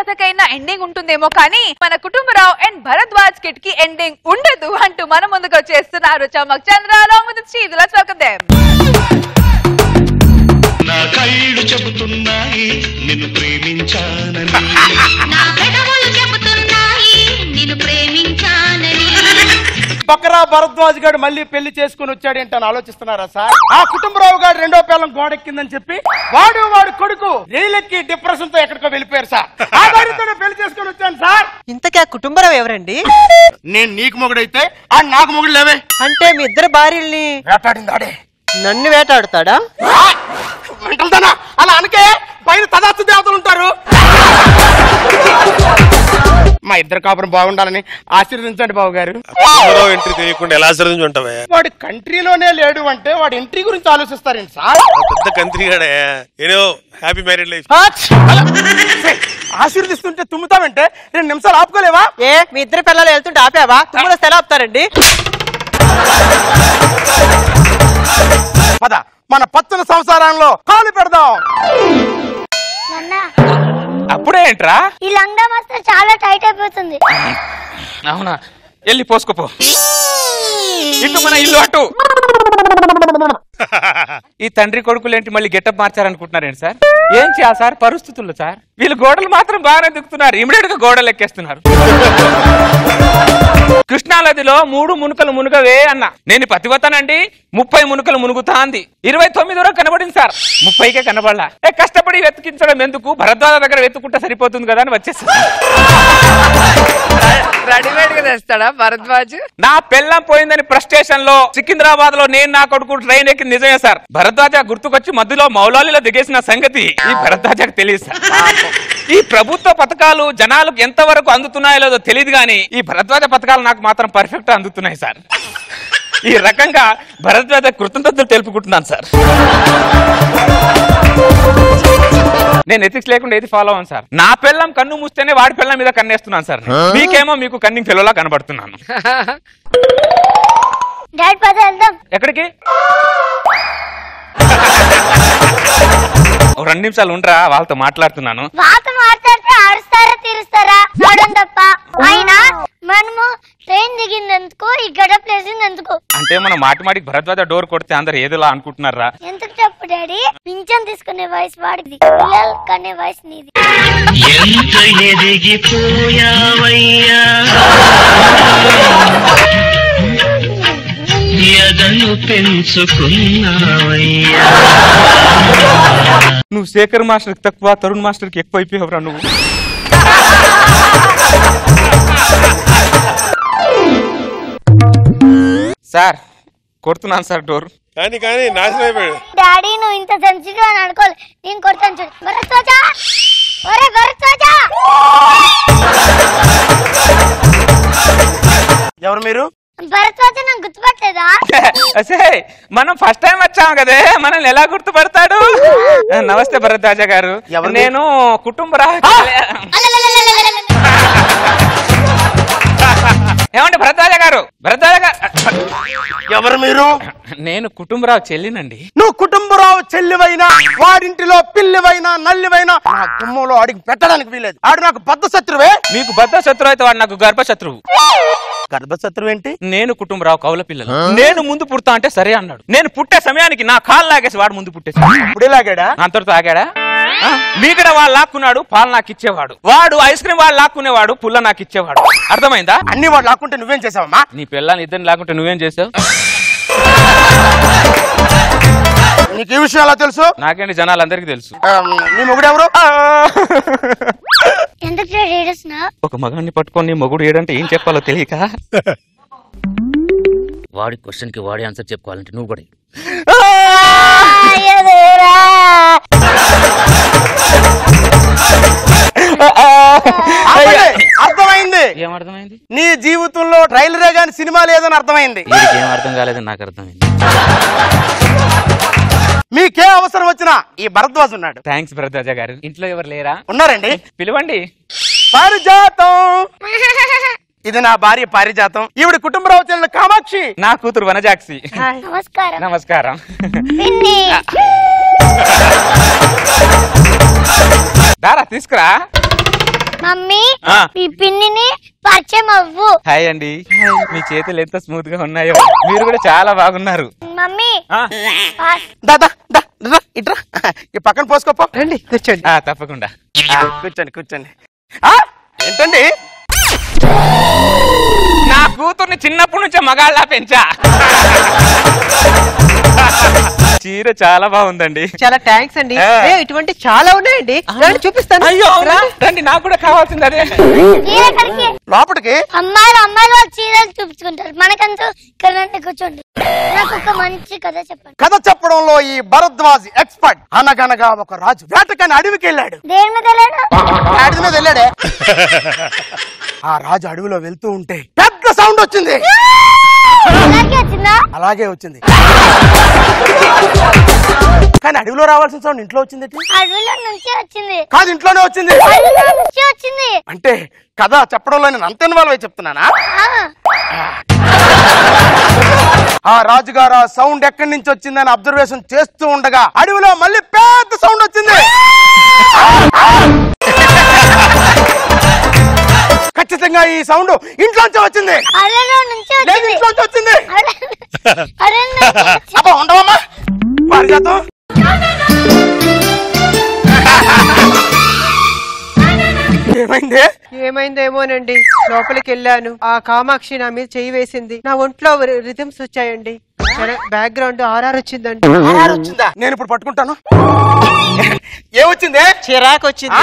కథకైనా ending ఉంటుందేమో కానీ మన కుటుంబరావు అండ్ భరద్వాజ్ కిట్ కి ఎండింగ్ ఉండదు అంటూ మన ముందుకు వచ్చేస్తున్నారు Chammak Chandra along with Sri let's welcome them నా కళ్ళు చెబుతున్నాయి నిన్ను ప్రేమించానని నా పెదవులు చెబుతున్నాయి నిన్ను ప్రేమించానని బకరా భరద్వాజ్ గారు మళ్ళీ పెళ్లి చేసుకుని వచ్చాడేంటని ఆలోచిస్తున్నారా సార్ ఆ కుటుంబరావు గారు రెండో పిల్లం గోడెక్కిందని చెప్పి వాడు వాడు కొడుకు రైలెక్కి డిప్రెషన్ తో ఎక్కడికో వెళ్ళిపోయారు సార్ ఆ గారితోనే పెళ్లి చేసుకుని వచ్చాను సార్ ఇంతకీ ఆ కుటుంబరావు ఎవరండి నేను నీకు మొగుడైతే ఆ నాకు మొగుడు లేవే అంటే మీ ఇద్దరు భార్యల్ని వేటాడింది ఆడే నన్ను వేటాడుతాడా ఆ! మెంటల్దానా అలా అనకే పైన తదాస్తు దేవతలు ఉంటారు మా ఇద్దరు కాపురం బాగుండాలని ఆశీర్వదించండి బాబు గారు ఎవరో ఎంట్రీ తెలియకుండా ఎలా ఆశ్రదించి ఉంటావే వాడు కంట్రీలోనే లేడు అంటే వాడి ఎంట్రీ గురించి ఆలోచిస్తారేంటి సార్ పెద్ద కంత్రిగాడే ఏదో హ్యాపీ మ్యారేడ్ లైఫ్ అలా ఆశీర్దిస్తుంటే తుమ్ముతావంటే రెండు నిమిషాలు ఆపుకోలేవా ఏ మీ ఇద్దరు పిల్లలు వెళ్తుంటే ఆపావా తుమ్మలు వస్తే ఎలా ఆపుతారండి పద మన పచ్చని సంసారంలో కాలు పెడదాం నాన్న అప్పుడే ఏంట్రా ఈ లంగా మాస్టర్ చాలా టైట్ అయిపోతుంది అవునా వెళ్ళి పోసుకోపో ఇటు మన ఇల్లు అటు ఈ తండ్రి కొడుకులు ఏంటి మళ్ళీ గెటప్ మార్చారనుకుంటున్నారేంటి సార్ ఏం చేయాలి సార్ పరిస్థితుల్లో సార్ వీళ్ళు గోడలు మాత్రం బాగానే దిక్కుతున్నారు ఇమీడియట్ గా గోడలు ఎక్కేస్తున్నారు కృష్ణానదిలో మూడు మునుకలు మునుగవే అన్న నేను పతివతానండి ముప్పై మునుకలు మునుగుతా అంది ఇరవై తొమ్మిది వరకు కనబడింది సార్ ముప్పైకే కనబడలా ఏ కష్టపడి వెతికించడం ఎందుకు భరద్వాజ దగ్గర వెతుకుంటే సరిపోతుంది కదా అని వచ్చేసి రెడీమేడ్ గా తెస్తాడా భరద్వాజ్ నా పెళ్ళం పోయిందని ఫ్రస్ట్రేషన్ లో సికింద్రాబాద్ లో నేను నా కొడుకు ట్రైన్ ఎక్కి నిజమే సార్ భరద్వాజ గుర్తుకొచ్చి మధ్యలో మౌలాలిలో దిగేసిన సంగతి ఈ భరద్వాజకు తెలియదు సార్ ఈ ప్రభుత్వ పథకాలు జనాలకు ఎంత వరకు అందుతున్నాయో లేదో తెలియదు కానీ ఈ భరద్వాజ పథకాలు నాకు మాత్రం పర్ఫెక్ట్ అందుతున్నాయి సార్ ఈ రకంగా భరద్వాజ కృతజ్ఞతలు తెలుపుకుంటున్నాను సార్ నేను ఎథిక్స్ లేకుండా ఏది ఫాలో అవ్వను సార్ నా పిల్లం కన్ను మూస్తేనే వాడి పిల్లం మీద కన్నేస్తున్నాను సార్ మీకేమో మీకు కన్నింగ్ పిల్లలా కనబడుతున్నాను డాడీ పద వెళ్దాం ఎక్కడికి ఓ రెండు నిమిషాలు ఉండరా వాళ్ళతో మాట్లాడుతున్నాను వాత మాట్లాడితే ఆడుస్తారా తీరుస్తారా చూడండి తప్ప అయినా మనము ట్రైన్ దిగిందెందుకు ఈ గడప లేసిందెందుకు అంటే మనం మాటి మాటికి భరద్వాజ డోర్ కొడితే అందరు ఏదోలా అనుకుంటున్నారా ఎందుకు చెప్పు డాడీ పింఛన్ తీసుకునే వయసు వాడిది పిల్లలు కనే వయసు నీది ఎంత ఎదిగిపోయావయ్యా ఎదను పెంచుకున్నావయ్యా నువ్వు శేఖర్ మాస్టర్ తక్కువ తరుణ్ మాస్టర్ కి ఎక్కువ అయిపోయావురా నువ్వు సార్ కొడుతున్నాను సార్ డోర్ కానీ కానీ నాశనం అయిపోయాడు డాడీ నువ్వు ఇంత సెన్సిటివ్ అని అనుకోవాలి నేను కొడతాను చూడు భరద్వాజ ఒరే భరద్వాజ ఎవరు మీరు భరద్వాజ నాకు గుర్తుపట్టలేదా అసే మనం ఫస్ట్ టైం వచ్చాం కదే మనల్ని ఎలా గుర్తుపడతాడు నమస్తే భరద్వాజ గారు ఎవరు? నేను కుటుంబ రా- ఏమండి భరద్వాజ గారు భరద్వాజ గారు ఎవరు మీరు నేను కుటుంబరావు చెల్లినండి నువ్వు కుటుంబరావు చెల్లివైనా వాడింటిలో పిల్లివైనా నల్లివైనా నా గుమ్మంలో అడిగి పెట్టడానికి వీలేదు ఆడు నాకు బద్ద శత్రువే మీకు బద్ద శత్రువు అయితే వాడు నాకు గర్భ శత్రువు గర్భ శత్రువు ఏంటి నేను కుటుంబరావు కౌల పిల్లలు నేను ముందు పుడతా అంటే సరే అన్నాడు నేను పుట్టే సమయానికి నా కాళ్ళు లాగేసి వాడు ముందు పుట్టేసి ఇప్పుడు లాగాడా అంతటితో ఆగాడా ఆ? మీగడ వాడు లాక్కున్నాడు పాలు నాకు ఇచ్చేవాడు వాడు ఐస్ క్రీమ్ వాడు లాక్కునేవాడు పుల్ల నాకు ఇచ్చేవాడు అర్థమైందా అన్ని వాడు లాక్కుంటే నువ్వేం చేసావమ్మా నీ పిల్లని ఇద్దరిని లాక్కుంటే నువ్వేం చేసావు నీకు ఈ విషయం ఎలా తెలుసు నాకేంటి జనాలందరికీ తెలుసు ఆ, నీ మొగుడెవరు ఎందుకు డాడీ ఏడుస్తున్నా ఒక మగాన్ని పట్టుకొని మొగుడు ఏడంటే ఏం చెప్పాలో తెలియక వాడి క్వశ్చన్ కి వాడి ఆన్సర్ చెప్పుకోవాలంటే నువ్వు కూడా ఆపండి. అర్థమైంది ఏం అర్థమైంది నీ జీవితంలో ట్రైలరే గాని సినిమా లేదని అర్థమైంది వీడికి ఏం అర్థం కాలేదని నాకు అర్థమైంది మీకే అవసరం వచ్చినా ఈ భరద్వాజ్ ఉన్నాడు థ్యాంక్స్ భరద్వాజ గారు ఇంట్లో ఎవరు లేరా ఉన్నారండి పిలవండి పారిజాతం ఇది నా భార్య పారిజాతం ఈవిడ కుటుంబరావు చెల్లెలు కామాక్షి నా కూతురు వనజాక్షి నమస్కారం నమస్కారం పిన్ని దారా తీసుకురా మమ్మీ ఆ. ఈ పిన్నిని పరిచయం అవ్వు హాయ్ అండి మీ చేతులు ఎంత స్మూత్ గా ఉన్నాయో మీరు కూడా చాలా బాగున్నారు మమ్మీ ఆ, పాస్. దా దా దా రా, ఇట్రా ఈ పక్కన పోసుకోపో రండి కూర్చోండి ఆ, తప్పకుండా ఆ, కూర్చోండి కూర్చోండి ఆ, ఏంటండి నా కూతుర్ని చిన్నప్పటి నుంచే మగాళ్ళ పెంచా చీర చాలా బాగుందండి చాలా థ్యాంక్స్ అండి ఆ. ఏ, ఇటువంటి చాలా ఉన్నాయండి రండి చూపిస్తాను అయ్యో రా. రండి, రండి నాకు కూడా కావాల్సింది అదే మీరెక్కడికి లోపలికి అమ్మాయిలు అమ్మాయిలు వాళ్ళు చీరలు చూపించుకుంటారు మనకంటూ ఇక్కడ రండి కూర్చోండి నాకు ఒక మంచి కథ చెప్పండి కథ చెప్పడంలో ఈ భరద్వాజ్ ఎక్స్పర్ట్ అనగనగా ఒక రాజు వేటకని అడవికి వెళ్ళాడు దేని మీద వెళ్ళాడు గాడిద మీద వెళ్ళాడే ఆ రాజు అడవిలో వెళ్తూ ఉంటే పెద్ద సౌండ్ వచ్చింది అలాగే వచ్చిందా అలాగే వచ్చింది కానీ అడవిలో రావాల్సిన సౌండ్ ఇంట్లో వచ్చింది ఏంటి? అడవిలో నుంచి వచ్చింది కాదు ఇంట్లోనే వచ్చింది అడవిలో నుంచి వచ్చింది అంటే కథ చెప్పడంలో నేను అంత ఇన్వాల్వ్ అయి చెప్తున్నానా ఆ, ఆ రాజుగారు ఆ సౌండ్ ఎక్కడి నుంచి వచ్చిందని అబ్జర్వేషన్ చేస్తూ ఉండగా అడవిలో మళ్ళీ పెద్ద సౌండ్ వచ్చింది ఖచ్చితంగా ఈ సౌండ్ ఇంట్లోంచి వచ్చింది అడవిలో నుంచి లేదు వచ్చింది ఇంట్లోంచి వచ్చింది అడవి- అడవి నుంచి వచ్చింది. అబ్బా ఉండవమ్మా పారిజాతం ఏమైంది ఏమైందేమోనండి లోపలికి వెళ్ళాను ఆ కామాక్షి నా మీద చెయ్యి వేసింది నా ఒంట్లో రిథమ్స్ వచ్చాయండి బ్యాక్గ్రౌండ్ ఆర్ఆర్ వచ్చిందండి ఆరు వచ్చిందా నేను ఇప్పుడు పట్టుకుంటాను ఏమొచ్చింది చిరాకు వచ్చింది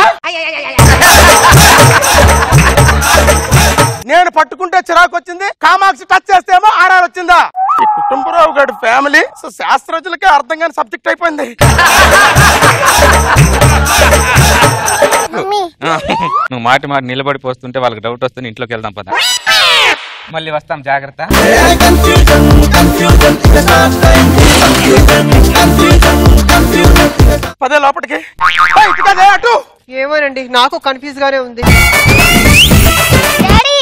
నేను పట్టుకుంటే చిరాకు వచ్చింది కామాక్షి టచ్ చేస్తేమో ఆర్ఆర్ వచ్చిందా ఈ కుటుంబరావు గారి ఫ్యామిలీ సో శాస్త్రజ్ఞులకే అర్థం కాని సబ్జెక్ట్ అయిపోయింది మమ్మీ నువ్వు మాటి మాట నిలబడి పోస్తుంటే వాళ్ళకి డౌట్ వస్తుంది ఇంట్లోకి వెళ్దాం పద మళ్ళీ వస్తాం జాగ్రత్త పదే లోపలికి ఏయ్, ఇటు కాదే, అటు ఏమోనండి నాకు కన్ఫ్యూజ్ గానే ఉంది డాడీ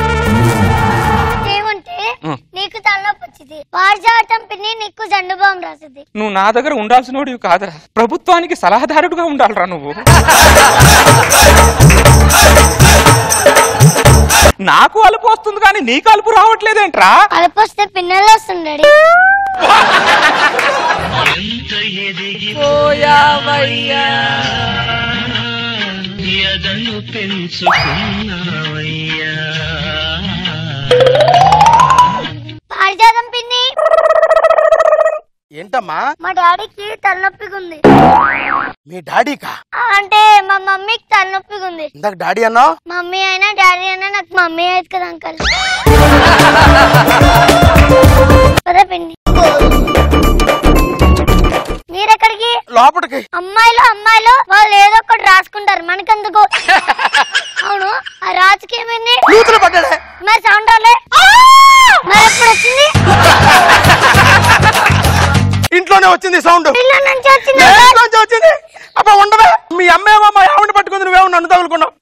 ఏమంటే ఉం. నీకు తలనొప్పి వచ్చింది పారిజాతం పిన్ని నీకు జండు బాం రాసింది నువ్వు నా దగ్గర ఉండాల్సినోడివి కాదురా ప్రభుత్వానికి సలహాదారుడుగా ఉండాలిరా నువ్వు నాకు అలుపు వస్తుంది కానీ నీకు అలుపు రావట్లేదేంట్రా అలపొస్తే పిన్నెలు వస్తుంది డాడీ ఎంత ఎదిగి ఎదను పెంచుకున్నావయ్యా పారిజాతం పిన్ని ఏంటమ్మా మా డాడీకి తలనొప్పిగా ఉంది మీ డాడీకా అంటే మా మమ్మీకి తలనొప్పిగా ఉంది ఇందాక డాడీ అన్నావు మమ్మీ అయినా డాడీ అయినా నాకు మమ్మీ అయితే కదా అంకల్ పదా పిన్ని మీరెక్కడికి లోపలికి అమ్మాయిలు అమ్మాయిలు వాళ్ళు ఏదో ఒకటి రాసుకుంటారు మనకెందుకు అవును ఆ రాజుకి ఏమైంది నూతులు పడ్డాడే మరి సౌండ్ రాలే మరి ఎప్పుడు వచ్చింది ఇంట్లోనే వచ్చింది సౌండ్ పిల్ల నుంచి వచ్చింది ఇంట్లోంచి వచ్చింది అబ్బా ఉండవే మీ అమ్మేమో మా ఆవిడ పట్టుకుంది నువ్వేమో నన్ను తగులుకున్నావు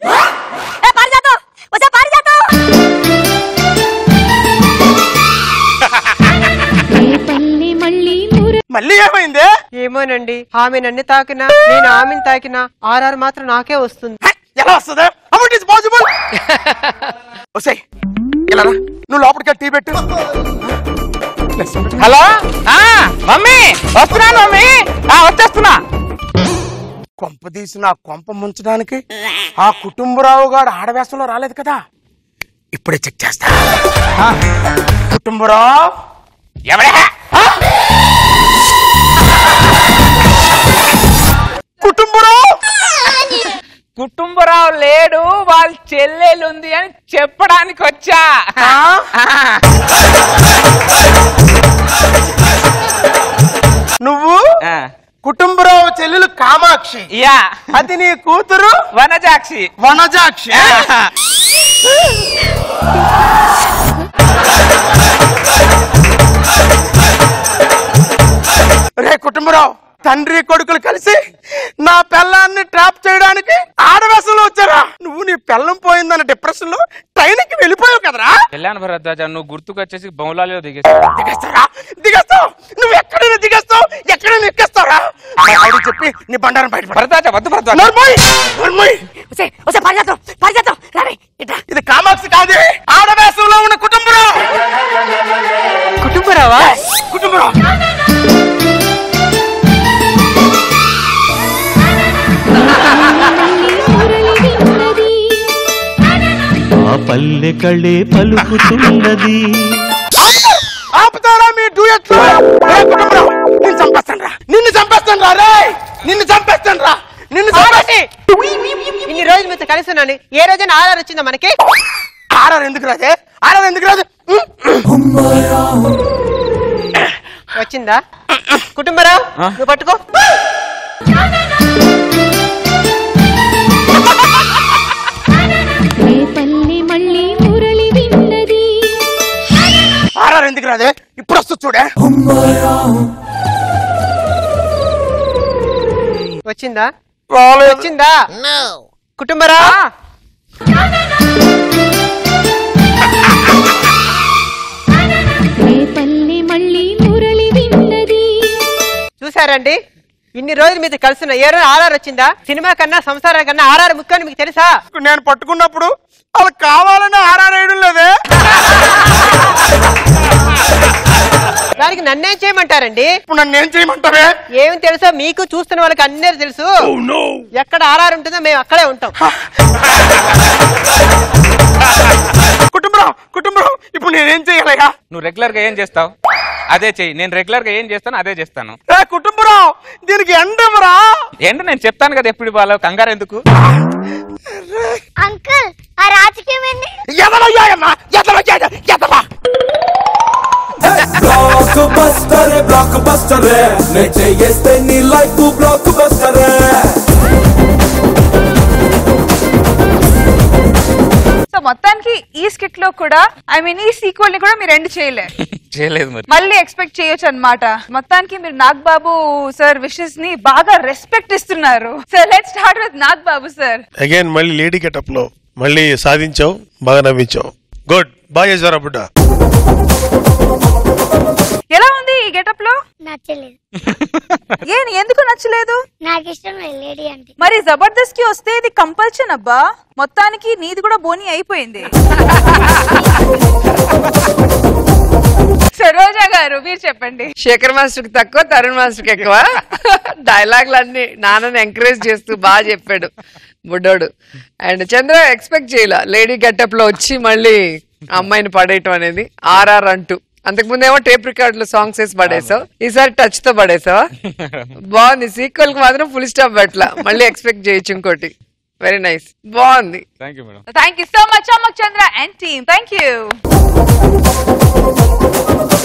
మళ్ళీ ఏమైంది ఏమోనండి ఆమె నన్ను తాకినా నేను ఆమెను తాకినా ఆర్ఆర్ మాత్రం నాకే వస్తుంది హే, ఎలా వస్తుంది హౌ ఇట్ ఇస్ పాసిబుల్ వసే ఇలా రా. నువ్వు లోపలికి టీ పెట్టు హలో ఆ, మమ్మీ వస్తున్నాను మమ్మీ ఆ, వచ్చేస్తున్నా కొంప తీసి నా కొంప ముంచడానికి ఆ కుటుంబరావు గారు ఆడవేషంలో రాలేదు కదా ఇప్పుడే చెక్ చేస్తా ఆ, కుటుంబరావు ఎవడే కుటుంబరావు కుటుంబరావు లేడు వాళ్ళ చెల్లెలుంది అని చెప్పడానికి వచ్చా ఆ? ఆ, నువ్వు ఆ, కుటుంబరావు చెల్లెలు కామాక్షి యా అది నీ కూతురు వనజాక్షి వనజాక్షి ఆ, రే కుటుంబరావు తండ్రి కొడుకులు కలిసి నా పిల్లాన్ని ట్రాప్ చేయడానికి ఆడవేశంలో వచ్చారా నువ్వు నీ పిల్లం పోయిందన్న డిప్రెషన్ లో ట్రైన్ కి వెళ్ళిపోయావు కదరా వెళ్ళాను భరద్వాజ నువ్వు గుర్తుకొచ్చేసి బౌలాలో దిగేసి దిగేస్తారా దిగేస్తావు నువ్వు ఎక్కడైనా దిగేస్తావు ఎక్కడైనా ఎక్కేస్తావురా మా ఆవిడకి చెప్పి నీ బండారం బయట భరద్వాజ వద్దు భరద్వాజ నర్మోయ్ నర్మోయ్ వస్తే వస్తే పరిగెత్తం పరిగెత్తం రారే ఇట్రా ఇది కామాక్షి కాదు ఆడవేశంలో ఉన్న కుటుంబం కుటుంబరావా కుటుంబం ఆ పల్లె కళ్ళే పలుకుతున్నది ఆపుతారా మీ డూయట్ నిన్ను చంపేస్తాను రా నిన్ను చంపేస్తాను రా రే నిన్ను చంపేస్తాను రా నిన్ను చంపేసి ఇన్ని రోజులు మీతో కలిసి ఉన్నాను ఏ రోజైనా ఆధార్ వచ్చిందా మనకి ఆడారు ఎందుకు రాదే ఆడారు ఎందుకు రాదు వచ్చిందా కుటుంబరావు నువ్వు పట్టుకో రేపల్లి మళ్ళీ మురళి విన్నది ఆడారు ఎందుకు రాదే ఇప్పుడు వస్తుంది చూడే వచ్చిందా రాలేదు వచ్చిందా కుటుంబరావు రేపల్లి మళ్ళీ మురళి విన్నది చూసారండి ఇన్ని రోజులు మీతో కలిసి ఉన్నా ఏ రోజు ఆర్ఆర్ వచ్చిందా సినిమా కన్నా సంసారం కన్నా ఆర్ఆర్ ముఖ్యం అని మీకు తెలుసా నేను పట్టుకున్నప్పుడు వాళ్ళు కావాలని ఆడారు వేయడం లేదే దానికి నన్నేం చేయమంటారండి ఇప్పుడు నన్ను ఏం చేయమంటావే ఏం తెలుసో మీకు చూస్తున్న వాళ్ళకి అన్నీ తెలుసు ఎక్కడ ఆర్ఆర్ ఉంటుందో మేము అక్కడే ఉంటాం కుటుంబం కుటుంబం ఇప్పుడు నేనేం చేయాలయ్యా నువ్వు రెగ్యులర్ గా ఏం చేస్తావు అదే చెయ్యి నేను రెగ్యులర్ గా ఏం చేస్తాను అదే చేస్తాను ఏ కుటుంబం దీనికి ఎండవరా ఏంటి నేను చెప్తాను కదా ఎప్పుడు వాళ్ళ కంగారు ఎందుకు అంకుల్ ఆ రాజకీయం ఏంది ఎదవయ్యాయమ్మా ఎదవయ్యాయ ఎదవా బ్లాక్ బస్టర్ బ్లాక్ బస్టర్ నే చేస్తే నీ లైఫ్ బ్లాక్ బస్టర్ సో మొత్తానికి ఈ స్కిట్ లో కూడా ఐ మీన్ ఈ సీక్వెల్ ని కూడా మీరు ఎండ్ చేయలేరు చేయలేదు మరి మళ్ళీ ఎక్స్పెక్ట్ చేయొచ్చు అన్నమాట మొత్తానికి మీరు నాగ్ బాబు సార్ విషెస్ ని బాగా రెస్పెక్ట్ ఇస్తున్నారు sir let start with Nag Babu sir again మళ్ళీ లేడీ గెటప్ లో మళ్ళీ సాధించావు బాగా నవ్వించావు గుడ్ బాగా చేశారు బుడ్డ ఎలా ఉంది ఈ గెటప్ లో నచ్చలేదు ఏ ఎందుకు నచ్చలేదు నాకు ఇష్టం లేదు లేడీ అంటే మరి జబర్దస్త్ కి వస్తే ఇది కంపల్షన్ అబ్బా మొత్తానికి నీది కూడా బోని అయిపోయింది సరోజా గారు మీరు చెప్పండి శేఖర్ మాస్టర్ కి తక్కువ తరుణ్ మాస్టర్ కి ఎక్కువ డైలాగులు అన్ని నాన్నని ఎంకరేజ్ చేస్తూ బాగా చెప్పాడు బుడ్డోడు అండ్ చంద్ర ఎక్స్పెక్ట్ చేయాల లేడీ గెటప్ లో వచ్చి మళ్ళీ ఆ అమ్మాయిని పడేయటం అనేది ఆర్ఆర్ అంటూ అంతకుముందేమో టేప్ రికార్డ్ లో సాంగ్స్ వేసి పడేసావు ఈసారి టచ్ తో పడేసావా బాగుంది సీక్వెల్ కి మాత్రం ఫుల్ స్టాప్ పెట్టలా మళ్ళీ ఎక్స్పెక్ట్ చేయొచ్చు ఇంకోటి వెరీ నైస్ బాగుంది thank you madam thank you so much అమ్మక్ Chandra and team thank you